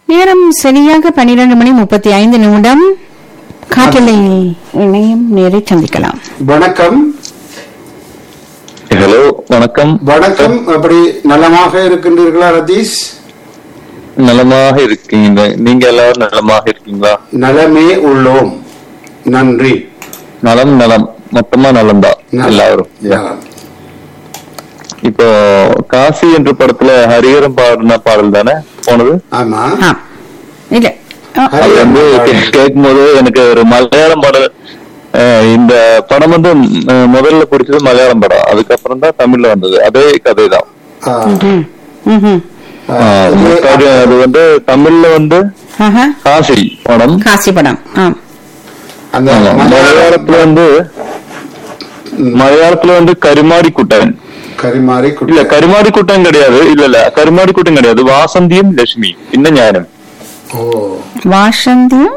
நேரம் சரியாக பன்னிரண்டு மணி முப்பத்தி ஐந்து நிமிடம் காற்றலையில் இணையும் நேரை சந்திக்கலாம் வணக்கம் ஹலோ வணக்கம் வணக்கம் அப்படி நலமாக இருக்கின்றீர்களா ரதீஷ் நலமாக இருக்கீங்க நீங்க எல்லாரும் நலமாக இருக்கீங்களா நலமே உள்ளோம் நன்றி நலம் நலம் மொத்தமா நலம்தான் நலம். எல்லாரும் நலம். இப்போ காசி என்ற படத்துல ஹரிஹரம் பாடின பாடல் தானே போனது ஆமா ஆ இல்ல ஆ, அது வந்து கே- கேட்கும்போது எனக்கு ஒரு மலையாளம் பாடல் அஹ், இந்த படம் வந்து அஹ், முதல்ல பிடிச்சது மலையாளம் படம் அதுக்கப்புறம் தான் தமிழ்ல வந்தது அதே கதை தான் ஆ, ம், ம்ஹும். ஆ, அது அது வந்து தமிழ்ல வந்து ஆஹா, காசி படம் காசி படம் ஆ அந்த ஆமா. மலையாள மலையாளத்துல வந்து மலையாளத்துல வந்து கருமாடி குட்டன் கரிமாறி இல்ல குட்டி கருமாடி கூட்டம் கிடையாது இல்ல இல்ல கருமாடி கூட்டம் கிடையாது வாசந்தியும் லட்சுமி പിന്നെ ഞാനും ஓ வாசந்தியும்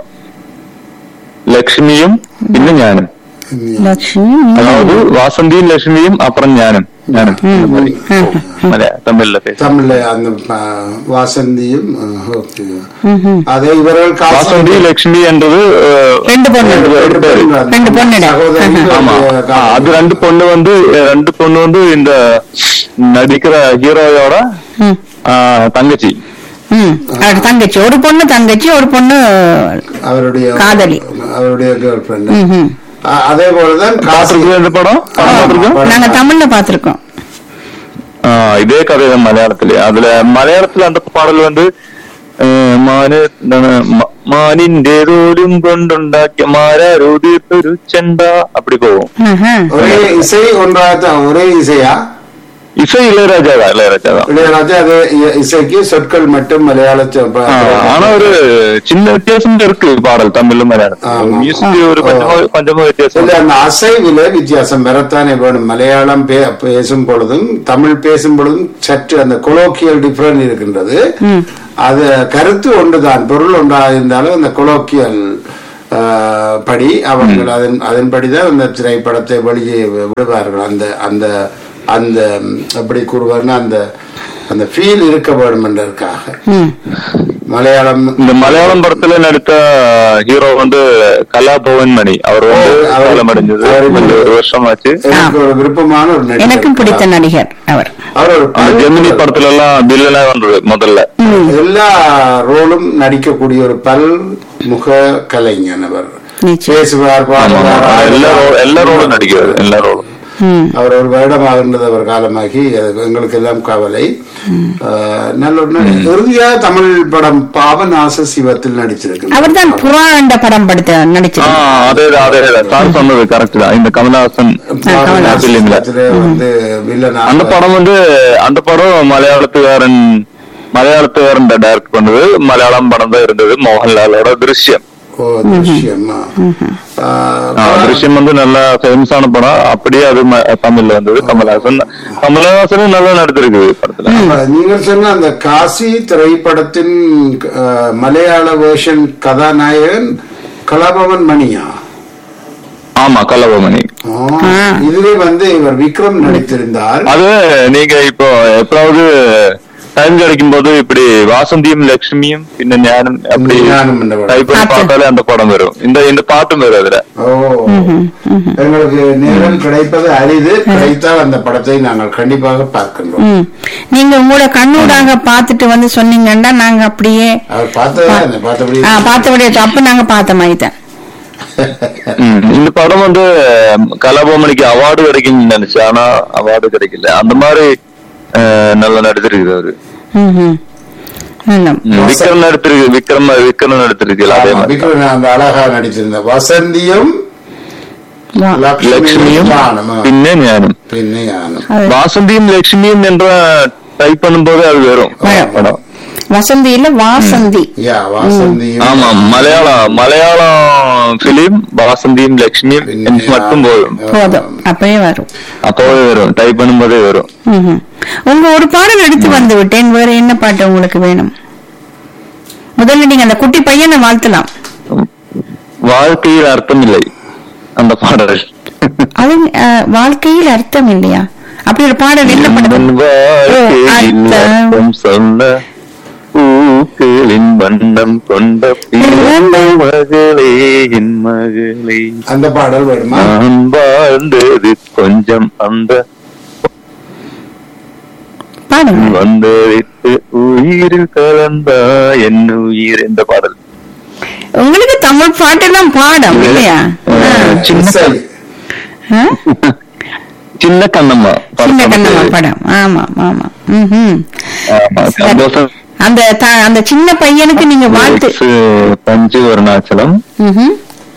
ലക്ഷ്മിയും പിന്നെ ഞാനും லட்சுமி அதாவது வாசந்தியும் லட்சுமியும் அப்புறம் ஞானம் ஞானம் இந்த மாதிரி மலையா தமிழ்ல பேச தமிழ்ல அந்த ஆ, வாசந்தியும் ஆ, ஓகே அதே இவர்கள் காசு- வாசந்தி லட்சுமி என்றது அஹ், ரெண்டு பொண்ணு ரெண்டு ரெண்டு பேரு. பேரும் ரெண்டு பொண்ணுடா. சகோதரி ஆமா ரெண்டு ஆ, அது ரெண்டு பொண்ணு வந்து ரெண்டு பொண்ணு வந்து இந்த நடிக்கிற ஹீரோயோட ம், ஆ, தங்கச்சி ம். அவரோட தங்கச்சி ஒரு பொண்ணு தங்கச்சி ஒரு பொண்ணு அவருடைய காதலி. அவருடைய கேர்ள் ஃபிரெண்ட் ம்ஹும். அதே போலதான் காசி பாத்திருக்கீங்க இந்த படம் படம் பாத்திருக்கோம் நாங்க தமிழ்ல பாத்திருக்கோம் ஆ, இதே கதை தான் மலையாளத்திலே அதுல மലയാളത്തിൽ அந்த பாடல் வந்து ഏഹ്, മാന് എന്താണ് മ- മാനിന്റെ തോലും കൊണ്ടുണ്ടാക്കിയ മാരാരോതിയൊരു ചെണ്ട அப்படி போகும் ஆஹா. ஒரே இசை ஒன்றாகத்தான் ஒரே இசையா இசை இளையராஜா தான் இளையராஜா தான் இளையராஜா அது இ- இசைக்கு சொற்கள் மட்டும் மலையாள சொ- ப- ஆ, ஆனா ஒரு சின்ன வித்தியாசம் இருக்கு பாடல் தமிழும் மலையாளம் ஆமா. மியூசிக் ஒரு பஞ்சம பஞ்சம வித்தியாசம் இல்ல அந்த அசைவில வித்தியாசம் வரத்தானே வேணும் மலையாளம் பே- பேசும் பொழுதும் தமிழ் பேசும் பொழுதும் சற்று அந்த கொலோக்கியல் டிஃபரன் இருக்கின்றது அது கருத்து ஒன்றுதான் பொருள் ஒன்றாக இருந்தாலும் அந்த கொலோக்கியல் படி அவர்கள் அதன் அதன்படிதான் அந்த திரைப்படத்தை வெளியே விடுவார்கள் அந்த அந்த அந்த ம், எப்படி கூறுவார்னா அந்த அந்த ஃபீல் இருக்க வேண்டும் என்பதற்காக ம். மலையாளம் இந்த மலையாளம் படத்துல நடித்த ஹீரோ வந்து கலாபவன் மணி அவர் வந்து ஓ, அவர் காலம் அடைஞ்சது அவர் கொஞ்சம் ஒரு வருஷம் ஆச்சு எனக்கு ஒரு விருப்பமான ஒரு நடிகர் எனக்கும் பிடித்த நடிகர் அவர் அவர் ஒரு அந்த ஜெமினி பல் படத்துல எல்லாம் வில்லனா வந்தது முதல்ல எல்லா ரோலும் நடிக்கக்கூடிய ஒரு பல் முக கலைஞன் அவர் நிச்சயம் பேசுவார் ஆமா, ஆமா. பாடுவார் எல்லா ரோ- எல்லா ரோலும் நடிக்கிறது எல்லா ரோலும் ம். அவர் ஒரு வருடமாகின்றது அவர் காலமாகி அது எங்களுக்கு எல்லாம் கவலை ஆஹ், நல்ல ஒரு நடி- இறுதியா தமிழ் படம் பாவநாச சிவத்தில் நடிச்சிருக்கு அவர் தான் புறா என்ற படம் படுத்த ஆ, நடிச்சிருக்கார் அதேதான் அதேதான் சார் சொன்னது கரெக்ட் தான் இந்த கமலஹாசன் பாவநாச பிலிம்ல சிவத்திலே வந்து வில்லனாக அந்த படம் வந்து அந்த படம் மலையாளத்துக்காரன் மலையாளத்துக்காரன் டைரக்ட் பண்ணது மலையாளம் படம் தான் இருந்தது மோகன்லாலோட திருஷ்யம் ஓ திருஷ்யமா ஆ, ஆஹ், திருஷ்யம் வந்து நல்ல ஃபேமஸான படம் அப்படியே அது ம- தமிழ்ல வந்தது கமலஹாசன் கமலஹாசனும் நல்லா நடித்திருக்குது படத்துல அப்ப நீங்கள் சொன்ன அந்த காசி திரைப்படத்தின் அஹ், மலையாள வேர்ஷன் கதாநாயகன் கலாபவன் மணியா ஆமா கலவமணி ஆ, இதுவே வந்து இவர் விக்ரம் நடித்திருந்தார் அது நீங்க இப்போ எப்பயாவது டைம் கிடைக்கும் போது இப்படி வாசந்தியும் லட்சுமியும் பின்ன ஞானம் அப்படி ஞானம் என்ற படம். டைப் பண்ணி பார்த்தாலே அந்த படம் வரும் இந்த இந்த பாட்டும் வரும் அதுல ஓ எங்களுக்கு நேரம் கிடைப்பது அரிது கிடைத்தால் அந்த படத்தை நாங்கள் கண்டிப்பாக பார்க்கின்றோம் ம். நீங்க உங்களோட கண்ணூடாக பார்த்துட்டு வந்து சொன்னீங்கன்னா நாங்க அப்படியே அவர் பார்த்ததா பார்த்தபடி ஆ, பார்த்தபடியே அப்ப நாங்க பார்த்த மாதிரி தான் ம், இந்த படம் வந்து கலாபவமணிக்கு அவார்டு கிடைக்கும் நினைச்சு ஆனா அவார்டு கிடைக்கல அந்த மாதிரி அஹ், நல்லா நடிச்சிருக்கு அவரு ம், ம். நல்ல. ம், விக்ரம் நடித்திருக்கு விக்ரம் விக்ரம் நடித்திருக்குல்ல அதே ஆமா, மாதிரி விக்ரம் அந்த அழகா நடிச்சிருந்த வசந்தியும் வா. லட்சுமியும் ஞானம். ஆ, പിന്നെ ഞാനും பின்ன ஞானம் அது വാസന്തിയും ലക്ഷ്മിയും എன்ற டைப் பண்ணும்போது அது வரும் வரும். படம் வசந்தி இல்ல வாசந்தி யா வாசந்தியும் ஆமா மலையாளம் மலையாளம் பிலிம் வாசந்தியும் லட்சுமியும் பின்ன எனக்கு மட்டும் போதும் போதும் அப்பயே வரும் அப்போவே வரும் டைப் பண்ணும்போதே வரும் ம், ம். உங்க ஒரு பாடல் எடுத்து வந்து விட்டேன் வேற என்ன பாட்டு உங்களுக்கு வேணும் முதல்ல நீங்க அந்த குட்டி பையனை வாழ்த்தலாம் வாழ்க்கையில் அர்த்தமில்லை அந்த பாடல் அது அஹ், வாழ்க்கையில் அர்த்தம் இல்லையா அப்படி ஒரு பாடல் என்ன என் பண்ணுது வாழ்க்கையில் அர்த்தம். அர்த்தம் சொல்ல பூக்கள் மஞ்சளின் வண்ணம் கொண்ட பிறந்த மகளே என் மகளே அந்த பாடல் வேணுமா நான் வாழ்ந்தது கொஞ்சம் அந்த பாடுங்க வந்தரித்து உயிரில் கலந்தா என் உயிர் என்ற பாடல் உங்களுக்கு தமிழ் பாட்டெல்லாம் பாடம் இல்லையா அஹ், சின்ன சரி ஆ? சின்ன கண்ணம்மா சின்ன கண்ணம்மா படம் படம் ஆமா ஆமா ம்ஹும். ஆமா, சந்தோஷம் அந்த த- அந்த சின்ன பையனுக்கு நீங்க வாழ்த்து எக்ஸ் பஞ்சு அருணாச்சலம் ம்ஹும்.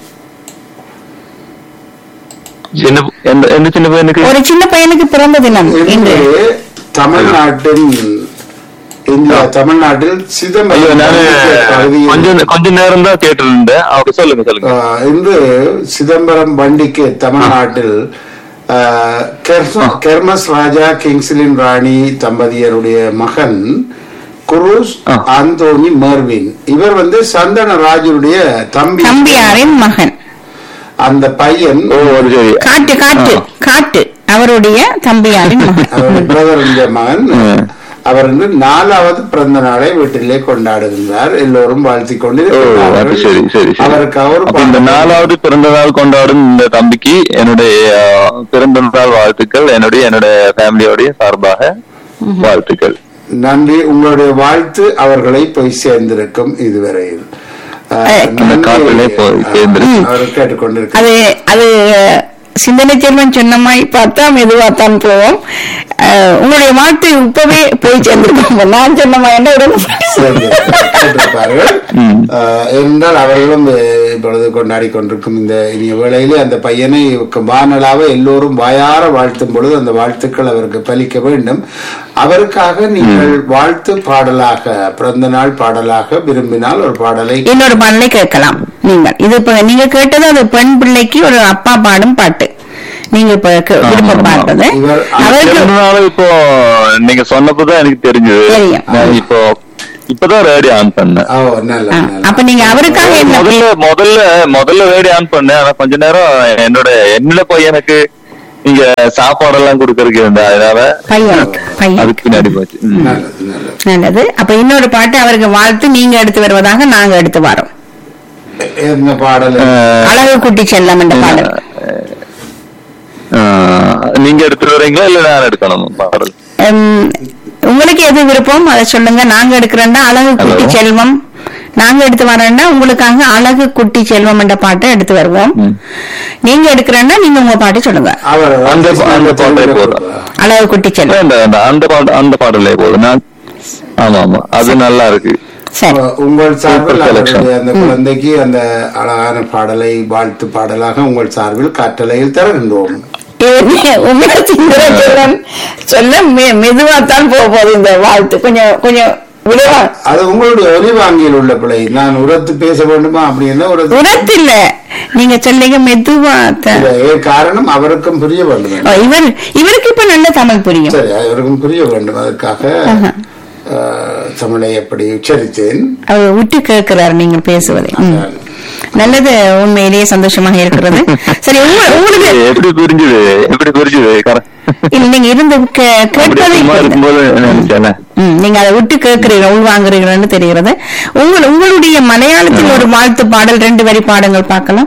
சின்ன எந்த எந்த சின்ன பையனுக்கு ஒரு சின்ன பையனுக்கு பிறந்த தினம் இன்று இன்று தமிழ்நாட்டின் இந்தியா தமிழ்நாட்டில் ஐயோ சிதம்பரம் நானு பகுதியில் கொஞ்சம் கொஞ்ச நேரம் தான் கேட்டு இருந்தேன் அவங்க சொல்லுங்க சொல்லுங்க ஆஹ், இன்று சிதம்பரம் வண்டிக்கு தமிழ்நாட்டில் ஆஹ், கெர்ம- கெர்மஸ் ராஜா கிங்ஸ்லின் ராணி தம்பதியருடைய மகன் குரூஸ் ஆ. ஆந்தோனி மர்வின் இவர் வந்து சந்தன ராஜுடைய தம்பி தம்பியாரின் மகன் அந்த பையன் ஓ ஒரு சரி காட்டு காட்டு ஆ. காட்டு அவருடைய தம்பியாரின் மகன் அவருடைய பிரதருடைய மகன் ம். அவர் வந்து நாலாவது பிறந்த நாளை வீட்டிலே கொண்டாடுகின்றார் எல்லோரும் வாழ்த்திக் கொண்டு ஓ அது சரி சரி சரி அவருக்கு அவர் அப்ப இந்த நாலாவது பிறந்த நாள் கொண்டாடும் இந்த தம்பிக்கு என்னுடைய அஹ், பிறந்த நாள் வாழ்த்துக்கள் என்னுடைய என்னுடைய ஃபேமிலியோடைய சார்பாக வாழ்த்துக்கள் நன்றி உங்களுடைய வாழ்த்து அவர்களை போய் சேர்ந்திருக்கும் இதுவரையில் ஆஹ், அஹ், நன்றி. காப்பிலே போய் சேர்ந்திருக்கு. அவர் கேட்டுக்கொண்டிருக்க அது அது சிந்தனை செல்வன் சொன்ன மாதிரி பார்த்தா மெதுவாத்தான் போவோம் அஹ், உங்களுடைய வாழ்த்து இப்பவே போய் சேர்ந்திருக்கோம் நான் சொன்ன மாதிரி என்ன உடனே சரி, கேட்டிருப்பார்கள் ம். ஆஹ், என்றால் அவர்களும் அஹ், இப்பொழுது கொண்டாடி கொண்டிருக்கும் இந்த இனிய வேளையிலே அந்த பையனை வானலாக எல்லோரும் வாயார வாழ்த்தும் பொழுது அந்த வாழ்த்துக்கள் அவருக்கு பலிக்க வேண்டும் அவருக்காக நீங்கள் வாழ்த்து பாடலாக பிறந்த நாள் பாடலாக விரும்பினால் ஒரு பாடலை இன்னொரு பாடலை கேட்கலாம் நீங்கள் இது இப்ப நீங்க கேட்டது அது பெண் பிள்ளைக்கு ஒரு அப்பா பாடும் பாட்டு நீங்க இப்ப கே- ஆமா, விருப்ப ஆமா. பாடுறது இவர் அவருக்கு பிறந்த நாள் இப்போ நீங்க சொன்னப்பதான் எனக்கு தெரிஞ்சது தெரியும். நான் இப்போ இப்பதான் ரேடியோ ஆன் பண்ணேன் ஓ நல்ல ஆ, நல்ல அப்ப நீங்க அவருக்காக என்ன முதல்ல முதல்ல முதல்ல ரேடியோ ஆன் பண்ணேன் ஆனா கொஞ்ச நேரம் என்னோட என்னோட பையனுக்கு நீங்க சாப்பாடெல்லாம் கொடுக்கறதுக்கு இருந்தா அதனால பையனுக்கு பையன் அதுக்கு பின்னாடி போச்சு ம். நல்லது நல்லது நல்லது அப்ப இன்னொரு பாட்டு அவருக்கு வாழ்த்து நீங்க எடுத்து வருவதாக நாங்க எடுத்து வரோம் என்ன பாடல் அஹ், அழகு குட்டி செல்லம் என்ற பாடல் அஹ், நீங்க எடுத்துட்டு வரீங்களா இல்ல நான் எடுக்கணும் பாடல் உம், உங்களுக்கு எது விருப்பம் அதை சொல்லுங்க நாங்க எடுக்கிறோம்னா அழகு குட்டி Hello. செல்வம் நாங்க எடுத்து வரோம்னா உங்களுக்காக அழகு குட்டி செல்வம் என்ற பாட்டை எடுத்து வருவோம் ம். நீங்க எடுக்கிறேன்னா நீங்க உங்க பாட்டு சொல்லுங்க அவர் அந்த அந்த பாடலே போதும் அழகு குட்டி செல்வம் வேண்டாம் வேண்டாம் அந்த பாட்டு அந்த பாடலே போதும் நான் ஆமா ஆமா அது நல்லா இருக்கு சரி உங்கள் சார்பில் Super selection. அவருடைய அந்த குழந்தைக்கு அந்த அழகான பாடலை வாழ்த்து பாடலாக உங்கள் சார்பில் கட்டளையில் தருகின்றோம் இது உங்களை சிந்தனை செல்வம் சொல்ல மெ- மெதுவாத்தான் போக போகுது இந்த வாழ்த்து கொஞ்சம் கொஞ்சம் விடுவா அது உங்களுடைய ஒலிவாங்கியில் உள்ள பிள்ளை நான் உரத்து பேச வேண்டுமா அப்படின்னா உரத்து உரத்து இல்ல நீங்க சொல்லிங்க மெதுவாத்தான் இல்ல, ஏன் காரணம் அவருக்கும் புரிய வேண்டும் ஓ, இவர் இவருக்கு இப்ப நல்ல தமிழ் புரியும் சரி அவருக்கும் புரிய வேண்டும் அதற்காக அஹ், தமிழை எப்படி உச்சரித்தேன் அவர் விட்டு கேட்கிறார் நீங்கள் பேசுவதை ம். நல்லது உண்மையிலேயே சந்தோஷமாக இருக்கிறது சரி உங்க- உங்களுக்கு எப்படி புரிஞ்சுது எப்படி புரிஞ்சுது கர- இல்ல நீங்க இருந்து கே- அப்படி கேட்பதை சும்மா இருக்கும்போது நினைச்சேன் ம், நீங்க அதை விட்டு கேட்கிறீங்க உள்வாங்குறீங்கன்னு தெரிகிறது உங்கள் உங்களுடைய மலையாளத்தில் ஒரு வாழ்த்து பாடல் ரெண்டு வரி பாடங்கள் பார்க்கலாம்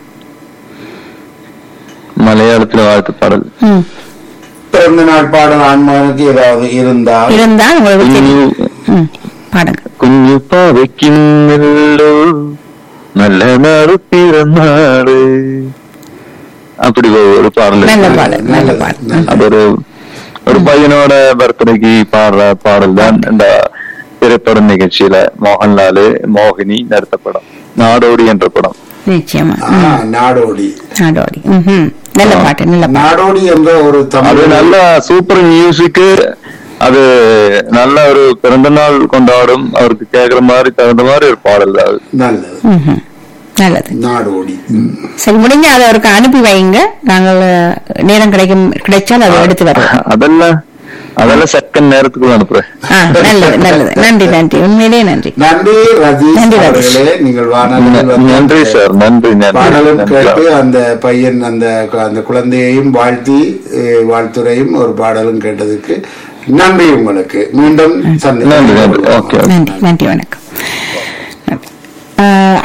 மலையாளத்துல வாழ்த்து பாடல் ம். பிறந்த நாள் பாடல் ஆண்மகனுக்கு ஏதாவது இருந்தால் இருந்தால் உங்களுக்கு தெரியும் കുഞ്ഞു ம், பாடுங்க കുഞ്ഞു പാവയ്ക്കുന്നല്ലോ നല്ല നാട് പിറന്നാള് அப்படி ஒரு- ஒரு பாடல் நல்ல இருக்கு. பாடல் நல்ல பாடல் அது ஒரு ஒரு பையனோட பர்த்டேக்கு பாடுற பாடல் தான் இந்த திரைப்பட நிகழ்ச்சியில மோகன்லாலு மோகினி நடித்த படம் நாடோடி என்ற படம் நிச்சயமா ஆ, நாடோடி நாடோடி ம்ஹும். நல்ல பாட்டு நல்ல பாட்டு நாடோடி என்ற ஒரு அது தமிழ் நல்ல சூப்பர் மியூசிக் அது நல்ல ஒரு பிறந்த நாள் கொண்டாடும் அவருக்கு கேக்குற மாதிரி தகுந்த மாதிரி ஒரு பாடல் தான் அது நல்லது ம்ஹும். நல்லது நாடோடி ம். சரி முடிஞ்ச அதை அவருக்கு அனுப்பி வைங்க நாங்கள் அஹ், நேரம் கிடைக்கும் கிடைச்சால் அதை எடுத்து வருவோம் அதெல்லாம் அதெல்லாம் செகண்ட் நேரத்துக்குள்ள அனுப்புறேன் ஆ, நல்லது நல்லது நன்றி நன்றி உண்மையிலேயே நன்றி நன்றி ரதீஷ் நன்றி, ரதீஷ். அவர்களே நீங்கள் வானொலியில் வந்து நன்றி சார் நன்றி நன்றி பாடலும் நன்றி. கேட்டு அந்த பையன் அந்த அந்த குழந்தையையும் வாழ்த்தி அஹ், வாழ்த்துரையும் ஒரு பாடலும் கேட்டதுக்கு நன்றி உங்களுக்கு மீண்டும் நன்றி நன்றி சந்திப்போம் ஓகே நன்றி நன்றி வணக்கம்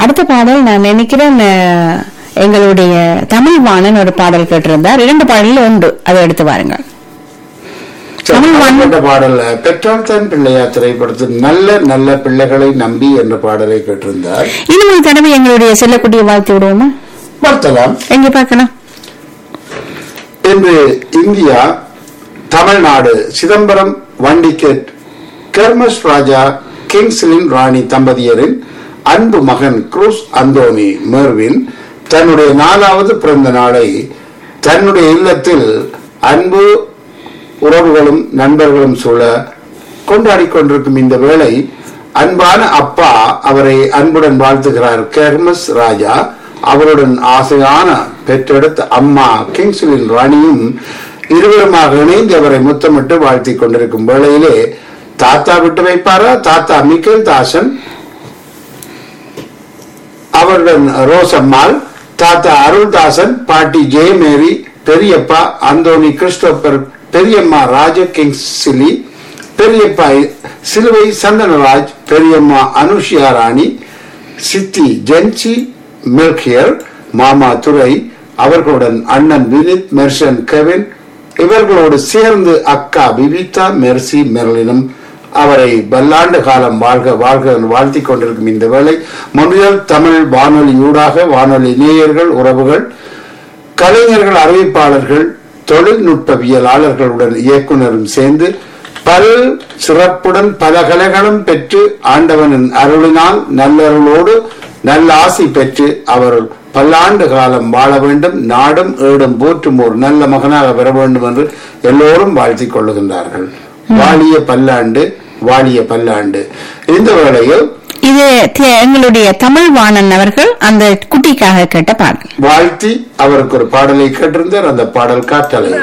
அடுத்த பாடல் நான் நினைக்கிறேன் அஹ், எங்களுடைய தமிழ் வாணன் ஒரு பாடல் கேட்டிருந்தார் இரண்டு பாடலில் உண்டு அதை எடுத்து பாருங்க தமிழ் வாணன் என்ற பாடல் பெற்றால் தான் பிள்ளையா திரைப்படத்தில் நல்ல நல்ல பிள்ளைகளை நம்பி என்ற பாடலை கேட்டிருந்தார் இன்னும் ஒரு தடவை எங்களுடைய செல்லக்குட்டியை வாழ்த்து விடுவோமா பார்த்தலாம் எங்க பார்க்கலாம் இன்று இந்தியா தமிழ்நாடு சிதம்பரம் வண்டிகேட் கெர்மஸ் ராஜா கிங்ஸ்லின் ராணி தம்பதியரின் அன்பு மகன் குரூஸ் அந்தோனி மெர்வின் தன்னுடைய நாலாவது பிறந்த நாளை தன்னுடைய இல்லத்தில் அன்பு உறவுகளும் நண்பர்களும் சூழ கொண்டாடி கொண்டிருக்கும் இந்த வேளை அன்பான அப்பா அவரை அன்புடன் வாழ்த்துகிறார் கெர்மஸ் ராஜா அவருடன் ஆசையான பெற்றெடுத்த அம்மா கிங்ஸ்லின் ராணியும் இருவருமாக இணைந்து அவரை முத்தமிட்டு வாழ்த்திக் கொண்டிருக்கும் வேளையிலே தாத்தா விட்டு வைப்பாரா தாத்தா மிக்கேல் தாசன் அவருடன் ரோசம்மாள் தாத்தா அருள்தாசன் பாட்டி ஜெயமேரி பெரியப்பா அந்தோனி கிறிஸ்டோபர் பெரியம்மா ராஜ கிங்ஸ்லி பெரியப்பா சிலுவை சந்தனராஜ் பெரியம்மா அனுஷியா ராணி சித்தி ஜென்சி மில்கியர் மாமா துரை அவர்களுடன் அண்ணன் வினித் மெர்சன் கெவின் இவர்களோடு சேர்ந்து அக்கா பிபிதா மெர்சி மெர்லினும் அவரை பல்லாண்டு காலம் வாழ்க வாழ்க என்று வாழ்த்திக் கொண்டிருக்கும் இந்த வேளை மொழியல் தமிழ் வானொலி ஊடாக வானொலி நேயர்கள் உறவுகள் கலைஞர்கள் அறிவிப்பாளர்கள் தொழில்நுட்பவியலாளர்களுடன் இயக்குனரும் சேர்ந்து பல் சிறப்புடன் பல கலைகளும் பெற்று ஆண்டவனின் அருளினால் நல்லருளோடு நல்ல ஆசி பெற்று அவர் பல்லாண்டு காலம் வாழ வேண்டும் நாடும் ஏடும் போற்றும் ஒரு நல்ல மகனாக பெற வேண்டும் என்று எல்லோரும் வாழ்த்திக் கொள்ளுகின்றார்கள் வாழிய பல்லாண்டு வாழிய பல்லாண்டு இந்த வேளையில் இது தி- எங்களுடைய தமிழ் வாணன் அவர்கள் அந்த குட்டிக்காக கேட்ட பாடல் வாழ்த்தி அவருக்கு ஒரு பாடலை கேட்டிருந்தார் அந்த பாடல் காற்றலை